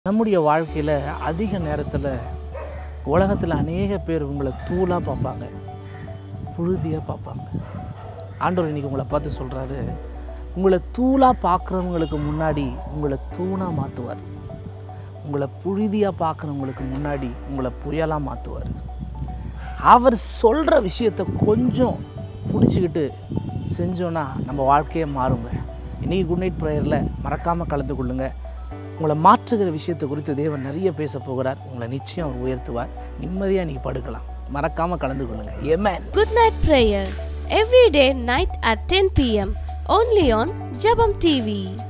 நம்முடைய வாழ்க்கையில் அதிக நேரத்தில் உலகத்தில் அநேக பேர் உங்களை தூளாக பார்ப்பாங்க புழுதியாக பார்ப்பாங்க ஆண்டவர் இன்னைக்கு உங்களை பார்த்து சொல்கிறாரு உங்களை தூளாக பார்க்குறவங்களுக்கு முன்னாடி உங்களை தூணாக மாற்றுவார் உங்களை புழுதியாக பார்க்குறவங்களுக்கு முன்னாடி உங்களை புயலாக மாற்றுவார் அவர் சொல்கிற விஷயத்தை கொஞ்சம் பிடிச்சிக்கிட்டு செஞ்சோன்னா நம்ம வாழ்க்கையே மாறுங்க இன்றைக்கி குட் நைட் ப்ரேயரில் மறக்காமல் கலந்து கொள்ளுங்க உங்களை மாற்றுகிற விஷயத்தை குறித்து தேவன் நிறைய பேச போகிறார் உங்களை நிச்சயம் அவர் உயர்த்துவார் நிம்மதியாக நீங்கள் படுக்கலாம் மறக்காமல் கலந்து கொள்ளுங்க ஏமேன் Good night prayer every day night at 10 pm only on Jabam TV.